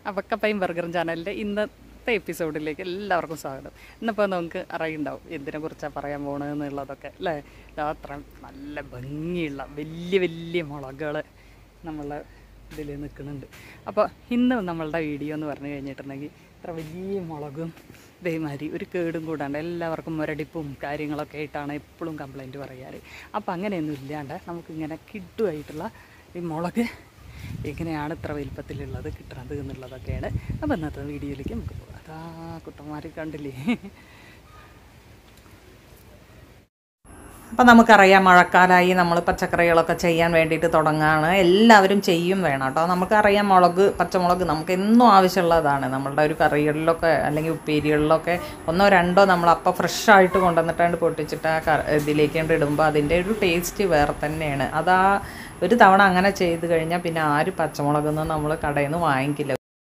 അപ്പോൾ കപ്പയും ബർഗറും ചാനലിൻ്റെ ഇന്നത്തെ എപ്പിസോഡിലേക്ക് എല്ലാവർക്കും സ്വാഗതം ഇന്നിപ്പോൾ നമുക്ക് അറിയുണ്ടാവും എന്തിനെ കുറിച്ചാണ് പറയാൻ പോകണമെന്നുള്ളതൊക്കെ അല്ലേ അത്ര നല്ല ഭംഗിയുള്ള വലിയ വലിയ മുളകുകൾ നമ്മളെ ഇതിൽ നിൽക്കുന്നുണ്ട് അപ്പോൾ ഇന്ന് നമ്മളുടെ വീഡിയോ എന്ന് പറഞ്ഞു കഴിഞ്ഞിട്ടുണ്ടെങ്കിൽ ഇത്ര വലിയ മുളകും ഇതേമാതിരി ഒരു കേടും കൂടാണ്ട് എല്ലാവർക്കും മുരടിപ്പും കാര്യങ്ങളൊക്കെ ആയിട്ടാണ് എപ്പോഴും കംപ്ലൈൻറ്റ് പറയാറ് അപ്പോൾ അങ്ങനെയൊന്നും ഇല്ലാണ്ട് നമുക്കിങ്ങനെ കിട്ടുമായിട്ടുള്ള ഈ മുളക് എങ്ങനെയാണ് ഇത്ര വലിപ്പത്തിലുള്ളത് കിട്ടുന്നത് എന്നുള്ളതൊക്കെയാണ് അപ്പോൾ ഇന്നത്തെ വീഡിയോയിലേക്ക് നമുക്ക് പോകാം അതാ കുട്ടന്മാരെ കണ്ടില്ലേ അപ്പം നമുക്കറിയാം മഴക്കാലമായി നമ്മൾ പച്ചക്കറികളൊക്കെ ചെയ്യാൻ വേണ്ടിയിട്ട് തുടങ്ങുകയാണ് എല്ലാവരും ചെയ്യും വേണം കേട്ടോ നമുക്കറിയാം മുളക് പച്ചമുളക് നമുക്ക് എന്നും ആവശ്യമുള്ളതാണ് നമ്മളുടെ ഒരു കറികളിലൊക്കെ അല്ലെങ്കിൽ ഉപ്പേരികളിലൊക്കെ ഒന്നോ രണ്ടോ നമ്മൾ അപ്പം ഫ്രഷായിട്ട് കൊണ്ടുവന്നിട്ടാണ്ട് പൊട്ടിച്ചിട്ട് ആ കറി ഇതിലേക്ക് ഇടുമ്പോൾ അതിൻ്റെ ഒരു ടേസ്റ്റ് വേറെ തന്നെയാണ് അതാ ഒരു തവണ അങ്ങനെ ചെയ്ത് കഴിഞ്ഞാൽ പിന്നെ ആര് പച്ചമുളകൊന്നും നമ്മൾ കടയിൽ നിന്ന് വാങ്ങിക്കില്ല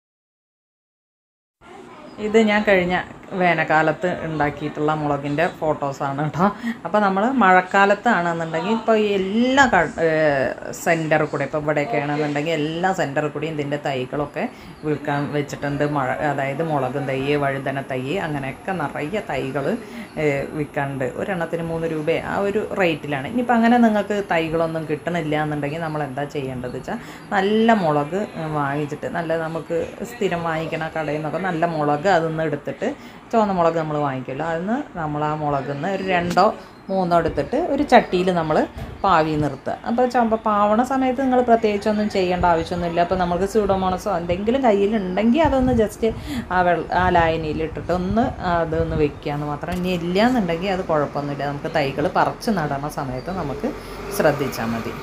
ഇത് ഞാൻ കഴിഞ്ഞ വേനൽക്കാലത്ത് ഉണ്ടാക്കിയിട്ടുള്ള മുളകിൻ്റെ ഫോട്ടോസാണ് കേട്ടോ അപ്പോൾ നമ്മൾ മഴക്കാലത്താണെന്നുണ്ടെങ്കിൽ ഇപ്പോൾ ഈ എല്ലാ സെൻറ്ററിൽ കൂടെ ഇപ്പോൾ ഇവിടെയൊക്കെ ആണെന്നുണ്ടെങ്കിൽ എല്ലാ സെൻറ്ററിൽ കൂടെയും ഇതിൻ്റെ തൈകളൊക്കെ വിൽക്കാൻ വെച്ചിട്ടുണ്ട് മഴ അതായത് മുളകും തൈ വഴുതന തൈ അങ്ങനെയൊക്കെ നിറയെ തൈകൾ വിൽക്കാനുണ്ട് ഒരെണ്ണത്തിന് മൂന്ന് രൂപ ആ ഒരു റേറ്റിലാണ് ഇനിയിപ്പോൾ അങ്ങനെ നിങ്ങൾക്ക് തൈകളൊന്നും കിട്ടണില്ല എന്നുണ്ടെങ്കിൽ നമ്മൾ എന്താ ചെയ്യേണ്ടത് വെച്ചാൽ നല്ല മുളക് വാങ്ങിച്ചിട്ട് നല്ല നമുക്ക് സ്ഥിരം വാങ്ങിക്കണ കടയിൽ നിന്നൊക്കെ നല്ല മുളക് അതൊന്ന് എടുത്തിട്ട് ചുവന്ന മുളക് നമ്മൾ വാങ്ങിക്കുമല്ലോ അതിന് നമ്മൾ ആ മുളകിൽ നിന്ന് ഒരു രണ്ടോ മൂന്നോ എടുത്തിട്ട് ഒരു ചട്ടിയിൽ നമ്മൾ പാവി നിർത്തുക അപ്പോൾ ചുമ പാവണ സമയത്ത് നിങ്ങൾ പ്രത്യേകിച്ചൊന്നും ചെയ്യേണ്ട ആവശ്യമൊന്നുമില്ല അപ്പോൾ നമുക്ക് സ്യൂഡോമോണസോ എന്തെങ്കിലും കയ്യിലുണ്ടെങ്കിൽ അതൊന്ന് ജസ്റ്റ് ആ വെള്ള ആ ലായനിയിൽ ഇട്ടിട്ട് ഒന്ന് അതൊന്ന് വെക്കുകയെന്ന് മാത്രം ഇനി ഇല്ല എന്നുണ്ടെങ്കിൽ അത് കുഴപ്പമൊന്നുമില്ല നമുക്ക് തൈകൾ പറിച്ച് നടണ സമയത്ത് നമുക്ക് ശ്രദ്ധിച്ചാൽ മതി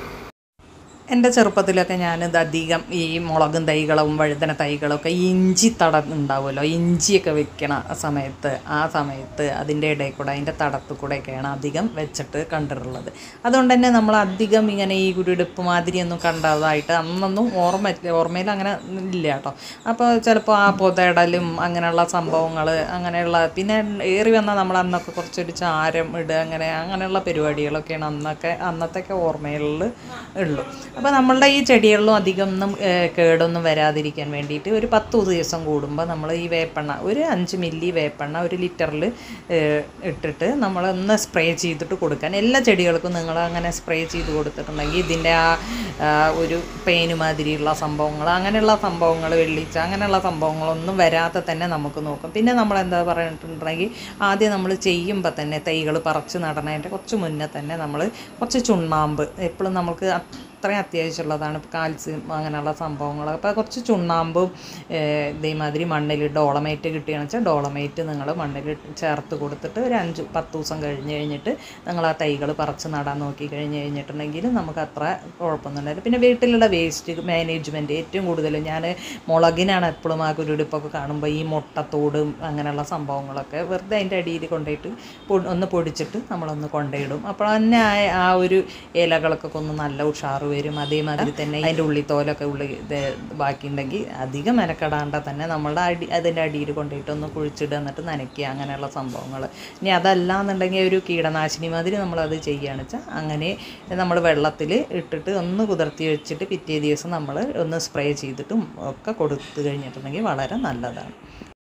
എൻ്റെ ചെറുപ്പത്തിലൊക്കെ ഞാനിത് അധികം ഈ മുളകും തൈകളും വഴുതന തൈകളൊക്കെ ഇഞ്ചി തട ഉണ്ടാവുമല്ലോ ഇഞ്ചിയൊക്കെ വെക്കണ സമയത്ത് ആ സമയത്ത് അതിൻ്റെ ഇടയിൽ കൂടെ അതിൻ്റെ തടത്തു കൂടെയൊക്കെയാണ് അധികം വെച്ചിട്ട് കണ്ടിട്ടുള്ളത് അതുകൊണ്ട് തന്നെ നമ്മൾ അധികം ഇങ്ങനെ ഈ കുരുടുപ്പ് മാതിരിയൊന്നും കണ്ടതായിട്ട് അന്നൊന്നും ഓർമ്മ ഓർമ്മയിൽ അങ്ങനെ ഇല്ല കേട്ടോ അപ്പോൾ ചിലപ്പോൾ ആ പൊതയിടലും അങ്ങനെയുള്ള സംഭവങ്ങൾ അങ്ങനെയുള്ള പിന്നെ ഏറി വന്നാൽ നമ്മൾ അന്നൊക്കെ കുറച്ചൊരു ചാരം ഇടുക അങ്ങനെ അങ്ങനെയുള്ള പരിപാടികളൊക്കെയാണ് അന്നൊക്കെ അന്നത്തെയൊക്കെ ഓർമ്മകളിൽ ഉള്ളൂ അപ്പോൾ നമ്മളുടെ ഈ ചെടികളിലും അധികം ഒന്നും കേടൊന്നും വരാതിരിക്കാൻ വേണ്ടിയിട്ട് ഒരു പത്ത് ദിവസം കൂടുമ്പോൾ നമ്മൾ ഈ വേപ്പെണ്ണ ഒരു അഞ്ച് മില്ലി വേപ്പെണ്ണ ഒരു ലിറ്ററിൽ ഇട്ടിട്ട് നമ്മളൊന്ന് സ്പ്രേ ചെയ്തിട്ട് കൊടുക്കാൻ എല്ലാ ചെടികൾക്കും നിങ്ങൾ അങ്ങനെ സ്പ്രേ ചെയ്ത് കൊടുത്തിട്ടുണ്ടെങ്കിൽ ഇതിൻ്റെ ആ ഒരു പെയിന് മാതിരിയുള്ള സംഭവങ്ങൾ അങ്ങനെയുള്ള സംഭവങ്ങൾ വെള്ളിച്ച അങ്ങനെയുള്ള സംഭവങ്ങളൊന്നും വരാതെ തന്നെ നമുക്ക് നോക്കും പിന്നെ നമ്മൾ എന്താ പറഞ്ഞിട്ടുണ്ടെങ്കിൽ ആദ്യം നമ്മൾ ചെയ്യുമ്പോൾ തന്നെ തൈകൾ പറിച്ച് നടണതിൻ്റെ കുറച്ച് മുന്നേ തന്നെ നമ്മൾ കുറച്ച് ചുണ്ണാമ്പ് എപ്പോഴും നമുക്ക് അത്രയും അത്യാവശ്യമുള്ളതാണ് കാൽസ്യം അങ്ങനെയുള്ള സംഭവങ്ങൾ അപ്പോൾ കുറച്ച് ചുണ്ണാമ്പും ഇതേമാതിരി മണ്ണിൽ ഡോളമേറ്റ് കിട്ടുകയാണെന്ന് വെച്ചാൽ ഡോളമേറ്റ് നിങ്ങൾ മണ്ണിൽ ചേർത്ത് കൊടുത്തിട്ട് ഒരു അഞ്ച് പത്ത് ദിവസം കഴിഞ്ഞ് കഴിഞ്ഞിട്ട് നിങ്ങൾ ആ തൈകൾ പറിച്ച് നടാൻ നോക്കി കഴിഞ്ഞ് കഴിഞ്ഞിട്ടുണ്ടെങ്കിൽ നമുക്ക് അത്ര കുഴപ്പമൊന്നുമില്ല പിന്നെ വീട്ടിലുള്ള വേസ്റ്റ് മാനേജ്മെൻറ്റ് ഏറ്റവും കൂടുതൽ ഞാൻ മുളകിനാണ് എപ്പോഴും ആ കുരുടിപ്പൊക്കെ കാണുമ്പോൾ ഈ മുട്ടത്തോടും അങ്ങനെയുള്ള സംഭവങ്ങളൊക്കെ വെറുതെ അതിൻ്റെ അടിയിൽ കൊണ്ടുപോയിട്ട് ഒന്ന് പൊടിച്ചിട്ട് നമ്മളൊന്ന് കൊണ്ടുപോയിടും അപ്പോൾ തന്നെ ആ ഒരു ഇലകൾക്കൊക്കെ ഒന്ന് നല്ല ഉഷാറ് വരും അതേമാതിരി തന്നെ അതിൻ്റെ ഉള്ളിത്തോലൊക്കെ ഉള്ളി ഇത് ബാക്കിയുണ്ടെങ്കിൽ അധികം മെനക്കെടാണ്ട തന്നെ നമ്മളുടെ അടി അതിൻ്റെ അടിയിൽ കൊണ്ടുപോയിട്ട് ഒന്ന് കുഴിച്ചിടുക എന്നിട്ട് നനയ്ക്കുക അങ്ങനെയുള്ള സംഭവങ്ങൾ ഇനി അതല്ല എന്നുണ്ടെങ്കിൽ ഒരു കീടനാശിനി മാതിരി നമ്മളത് ചെയ്യുകയാണെന്ന് വെച്ചാൽ അങ്ങനെ നമ്മൾ വെള്ളത്തിൽ ഇട്ടിട്ട് ഒന്ന് കുതിർത്തി വെച്ചിട്ട് പിറ്റേ ദിവസം നമ്മൾ ഒന്ന് സ്പ്രേ ചെയ്തിട്ടും ഒക്കെ കൊടുത്തു കഴിഞ്ഞിട്ടുണ്ടെങ്കിൽ വളരെ നല്ലതാണ്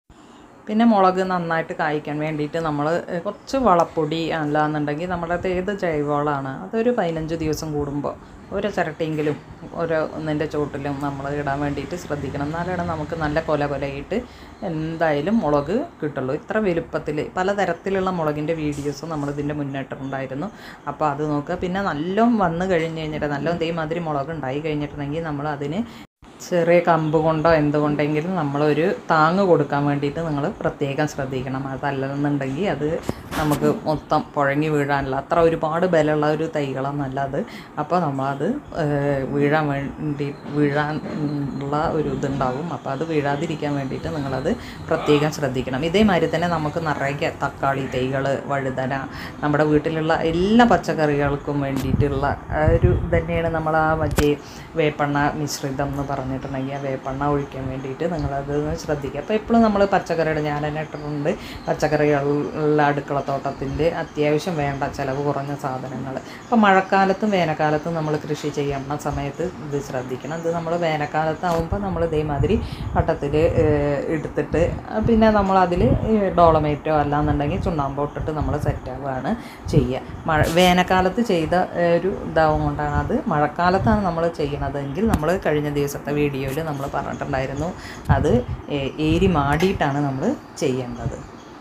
പിന്നെ മുളക് നന്നായിട്ട് കായ്ക്കാൻ വേണ്ടിയിട്ട് നമ്മൾ കുറച്ച് വളപ്പൊടി അല്ലാന്നുണ്ടെങ്കിൽ നമ്മുടെ ഏത് ജൈവവളമാണ് അതൊരു പതിനഞ്ച് ദിവസം കൂടുമ്പോൾ ഒരു ചിരട്ടിയെങ്കിലും ഓരോ ഒന്നിൻ്റെ ചോട്ടിലും നമ്മൾ ഇടാൻ വേണ്ടിയിട്ട് ശ്രദ്ധിക്കണം എന്നാലാണ് നമുക്ക് നല്ല കൊല കൊലയിട്ട് എന്തായാലും മുളക് കിട്ടുള്ളൂ ഇത്ര വലുപ്പത്തിൽ പലതരത്തിലുള്ള മുളകിൻ്റെ വീഡിയോസ് നമ്മൾ ഇതിൻ്റെ മുന്നിട്ടുണ്ടായിരുന്നു അപ്പോൾ അത് നോക്കുക പിന്നെ നല്ലോം വന്നു കഴിഞ്ഞ് കഴിഞ്ഞിട്ട് നല്ലോം ഇതേമാതിരി മുളക് ഉണ്ടായി കഴിഞ്ഞിട്ടുണ്ടെങ്കിൽ നമ്മൾ അതിന് ചെറിയ കമ്പ് കൊണ്ടോ എന്തുകൊണ്ടെങ്കിലും നമ്മളൊരു താങ്ങ് കൊടുക്കാൻ വേണ്ടിയിട്ട് നിങ്ങൾ പ്രത്യേകം ശ്രദ്ധിക്കണം അതല്ലെന്നുണ്ടെങ്കിൽ അത് നമുക്ക് മൊത്തം പുഴങ്ങി വീഴാനുള്ള അത്ര ഒരുപാട് ബലമുള്ള ഒരു തൈകളൊന്നല്ല അത് അപ്പോൾ നമ്മളത് വീഴാൻ വേണ്ടി വീഴാൻ ഉള്ള ഒരു ഇതുണ്ടാവും അപ്പോൾ അത് വീഴാതിരിക്കാൻ വേണ്ടിയിട്ട് നിങ്ങളത് പ്രത്യേകം ശ്രദ്ധിക്കണം ഇതേമാതിരി തന്നെ നമുക്ക് നിറയെ തക്കാളി തൈകൾ വഴുതന നമ്മുടെ വീട്ടിലുള്ള എല്ലാ പച്ചക്കറികൾക്കും വേണ്ടിയിട്ടുള്ള ഒരു തന്നെയാണ് നമ്മൾ ആ മറ്റേ വേപ്പെണ്ണ മിശ്രിതം എന്ന് പറഞ്ഞ പറഞ്ഞിട്ടുണ്ടെങ്കിൽ ആ വേപ്പെണ്ണ ഒഴിക്കാൻ വേണ്ടിയിട്ട് നിങ്ങളത് ഒന്ന് ശ്രദ്ധിക്കുക അപ്പോൾ എപ്പോഴും നമ്മൾ പച്ചക്കറിയുടെ ഞാൻ തന്നെ ഇട്ടിട്ടുണ്ട് പച്ചക്കറികളുള്ള അടുക്കളത്തോട്ടത്തിൻ്റെ അത്യാവശ്യം വേണ്ട ചിലവ് കുറഞ്ഞ സാധനങ്ങൾ അപ്പോൾ മഴക്കാലത്തും വേനൽക്കാലത്തും നമ്മൾ കൃഷി ചെയ്യുന്ന സമയത്ത് ഇത് ശ്രദ്ധിക്കണം ഇത് നമ്മൾ വേനൽക്കാലത്താവുമ്പോൾ നമ്മൾ ഇതേമാതിരി വട്ടത്തിൽ എടുത്തിട്ട് പിന്നെ നമ്മളതിൽ ഡോളമേറ്റോ അല്ലാന്നുണ്ടെങ്കിൽ ചുണ്ണാമ്പോ ഇട്ടിട്ട് നമ്മൾ സെറ്റാവുകയാണ് ചെയ്യുക മഴ വേനൽക്കാലത്ത് ചെയ്ത ഏഹ്, ഒരു ഇതാവും കൊണ്ടാണ് അത് മഴക്കാലത്താണ് നമ്മൾ ചെയ്യണതെങ്കിൽ നമ്മൾ കഴിഞ്ഞ ദിവസത്തെ വീഡിയോയിൽ നമ്മൾ പറഞ്ഞിട്ടുണ്ടായിരുന്നു അത് ഏ- ഏരി മാടിയിട്ടാണ് നമ്മൾ ചെയ്യേണ്ടത്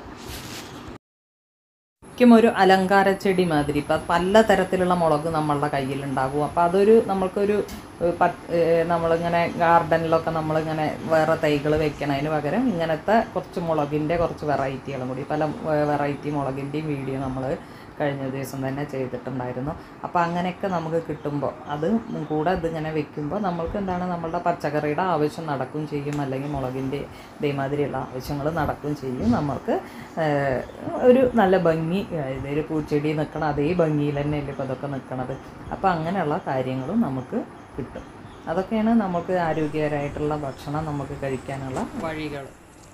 ശരിക്കും ഒരു അലങ്കാര ചെടി മാതിരി ഇപ്പം പല തരത്തിലുള്ള മുളക് നമ്മളുടെ കയ്യിലുണ്ടാകും അപ്പം അതൊരു നമ്മൾക്കൊരു ഏഹ്, പത്ത് ഏഹ്, നമ്മളിങ്ങനെ ഗാർഡനിലൊക്കെ നമ്മളിങ്ങനെ വേറെ തൈകൾ വെക്കണതിന് പകരം ഇങ്ങനത്തെ കുറച്ച് മുളകിൻ്റെ കുറച്ച് വെറൈറ്റികളും കൂടി പല വെറൈറ്റി മുളകിൻ്റെയും വീഡിയോ നമ്മൾ കഴിഞ്ഞ ദിവസം തന്നെ ചെയ്തിട്ടുണ്ടായിരുന്നു അപ്പോൾ അങ്ങനെയൊക്കെ നമുക്ക് കിട്ടുമ്പോൾ അത് കൂടെ ഇതിങ്ങനെ വെക്കുമ്പോൾ നമ്മൾക്ക് എന്താണ് നമ്മളുടെ പച്ചക്കറിയുടെ ആവശ്യം നടക്കും ചെയ്യും അല്ലെങ്കിൽ മുളകിൻ്റെ ഇതേമാതിരിയുള്ള ആവശ്യങ്ങൾ നടക്കും ചെയ്യും നമ്മൾക്ക് ഏഹ്, ഒരു നല്ല ഭംഗി അതായത് ഒരു പൂച്ചെടി നിൽക്കണ അതേ ഭംഗിയിൽ തന്നെയല്ലേ ഇപ്പോൾ ഇതൊക്കെ നിൽക്കണത് അപ്പോൾ അങ്ങനെയുള്ള കാര്യങ്ങളും നമുക്ക് കിട്ടും അതൊക്കെയാണ് നമുക്ക് ആരോഗ്യകരമായിട്ടുള്ള ഭക്ഷണം നമുക്ക് കഴിക്കാനുള്ള വഴികൾ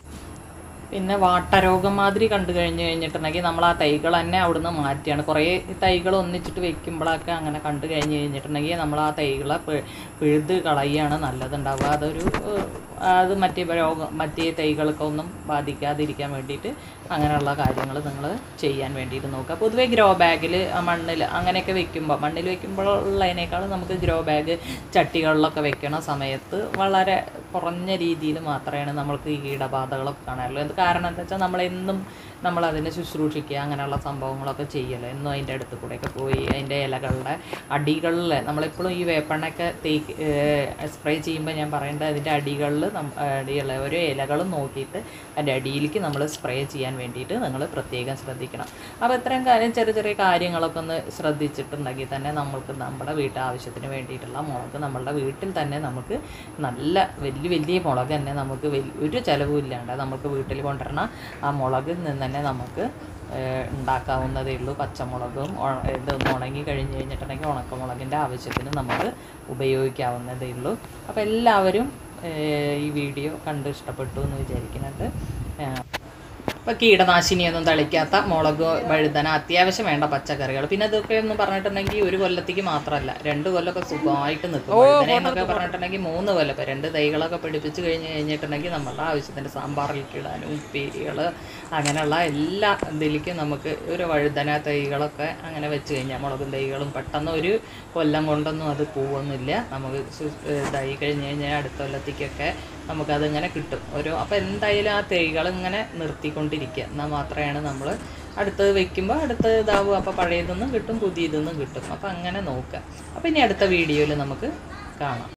പിന്നെ വാട്ടരോഗം മാതിരി കണ്ടു കഴിഞ്ഞ് കഴിഞ്ഞിട്ടുണ്ടെങ്കിൽ നമ്മൾ ആ തൈകൾ തന്നെ അവിടുന്ന് മാറ്റിയാണ് കുറേ തൈകൾ ഒന്നിച്ചിട്ട് വെക്കുമ്പോഴൊക്കെ അങ്ങനെ കണ്ടു കഴിഞ്ഞ് കഴിഞ്ഞിട്ടുണ്ടെങ്കിൽ നമ്മൾ ആ തൈകളെ പി- പിഴുത് കളയുകയാണ് നല്ലതുണ്ടാവുക അതൊരു ഏഹ്, അത് മറ്റേ രോഗം മറ്റേ തൈകൾക്ക് ഒന്നും ബാധിക്കാതിരിക്കാൻ വേണ്ടിയിട്ട് അങ്ങനെയുള്ള കാര്യങ്ങൾ നിങ്ങൾ ചെയ്യാൻ വേണ്ടിയിട്ട് നോക്കുക പൊതുവേ ഗ്രോ ബാഗിൽ മണ്ണിൽ അങ്ങനെയൊക്കെ വെക്കുമ്പോൾ മണ്ണിൽ വെക്കുമ്പോഴുള്ളതിനേക്കാളും നമുക്ക് ഗ്രോ ബാഗ് ചട്ടികളിലൊക്കെ വെക്കണ സമയത്ത് വളരെ കുറഞ്ഞ രീതിയിൽ മാത്രമേ നമ്മൾക്ക് ഈ കീടബാധകളൊക്കെ കാണാറുള്ളൂ എന്ത് കാരണം എന്താ വെച്ചാൽ നമ്മളെന്നും നമ്മളതിനെ ശുശ്രൂഷിക്കുക അങ്ങനെയുള്ള സംഭവങ്ങളൊക്കെ ചെയ്യല്ലോ എന്നും അതിൻ്റെ അടുത്ത് കൂടെയൊക്കെ പോയി അതിൻ്റെ ഇലകളുടെ അടികളിൽ നമ്മളെപ്പോഴും ഈ വേപ്പെണ്ണയൊക്കെ തേക്ക് സ്പ്രേ ചെയ്യുമ്പോൾ ഞാൻ പറയേണ്ടത് അതിൻ്റെ അടികളിൽ അടിയുള്ള ഓരോ ഇലകളും നോക്കിയിട്ട് അതിൻ്റെ അടിയിലേക്ക് നമ്മൾ സ്പ്രേ ചെയ്യാൻ വേണ്ടിയിട്ട് നിങ്ങൾ പ്രത്യേകം ശ്രദ്ധിക്കണം അപ്പോൾ ഇത്രയും കാര്യം ചെറിയ ചെറിയ കാര്യങ്ങളൊക്കെ ഒന്ന് ശ്രദ്ധിച്ചിട്ടുണ്ടെങ്കിൽ തന്നെ നമ്മൾക്ക് നമ്മുടെ വീട്ടാവശ്യത്തിന് വേണ്ടിയിട്ടുള്ള മുളക് നമ്മളുടെ വീട്ടിൽ തന്നെ നമുക്ക് നല്ല വലിയ വലിയ മുളക് തന്നെ നമുക്ക് വലിയ ഒരു ചിലവും ഇല്ലാണ്ട് നമുക്ക് വീട്ടിൽ കൊണ്ടുവരണ ആ മുളകിൽ നിന്ന് തന്നെ നമുക്ക് ഏഹ്, ഉണ്ടാക്കാവുന്നതേ ഉള്ളൂ പച്ചമുളകും ഉണ- ഇതൊന്ന് ഉണങ്ങി കഴിഞ്ഞ് കഴിഞ്ഞിട്ടുണ്ടെങ്കിൽ ഉണക്കമുളകിൻ്റെ ആവശ്യത്തിന് നമുക്ക് ഉപയോഗിക്കാവുന്നതേ ഉള്ളൂ അപ്പോൾ എല്ലാവരും ഏഹ്, ഈ വീഡിയോ കണ്ട് ഇഷ്ടപ്പെട്ടു എന്ന് വിചാരിക്കുന്നുണ്ട് ഏഹ്, ഇപ്പോൾ കീടനാശിനിയൊന്നും തളിക്കാത്ത മുളക് വഴുതന അത്യാവശ്യം വേണ്ട പച്ചക്കറികൾ പിന്നെ ഇതൊക്കെ എന്ന് പറഞ്ഞിട്ടുണ്ടെങ്കിൽ ഒരു കൊല്ലത്തേക്ക് മാത്രമല്ല രണ്ട് കൊല്ലമൊക്കെ സുഖമായിട്ട് നിൽക്കും വഴുതന എന്നൊക്കെ പറഞ്ഞിട്ടുണ്ടെങ്കിൽ മൂന്ന് കൊല്ലം ഇപ്പം രണ്ട് തൈകളൊക്കെ പിടിപ്പിച്ച് കഴിഞ്ഞ് കഴിഞ്ഞിട്ടുണ്ടെങ്കിൽ നമ്മളുടെ ആവശ്യത്തിന് സാമ്പാറിലേക്ക് ഇടാനും ഉപ്പേരികൾ അങ്ങനെയുള്ള എല്ലാ ഇതിലേക്കും നമുക്ക് ഒരു വഴുതന തൈകളൊക്കെ അങ്ങനെ വെച്ച് കഴിഞ്ഞാൽ മുളകും തൈകളും പെട്ടെന്ന് ഒരു കൊല്ലം കൊണ്ടൊന്നും അത് പോവൊന്നുമില്ല നമുക്ക് സു- ഇതായി കഴിഞ്ഞ് കഴിഞ്ഞാൽ അടുത്ത കൊല്ലത്തേക്കൊക്കെ നമുക്കതിങ്ങനെ കിട്ടും ഒരു അപ്പോൾ എന്തായാലും ആ തൈകൾ ഇങ്ങനെ നിർത്തിക്കൊണ്ടിരിക്കുക എന്നാൽ മാത്രമാണ് നമ്മൾ അടുത്തത് വെക്കുമ്പോൾ അടുത്തത് ഇതാവും അപ്പോൾ പഴയതൊന്നും കിട്ടും പുതിയതൊന്നും കിട്ടും അപ്പോൾ അങ്ങനെ നോക്കുക അപ്പോൾ ഇനി അടുത്ത വീഡിയോയിൽ നമുക്ക് കാണാം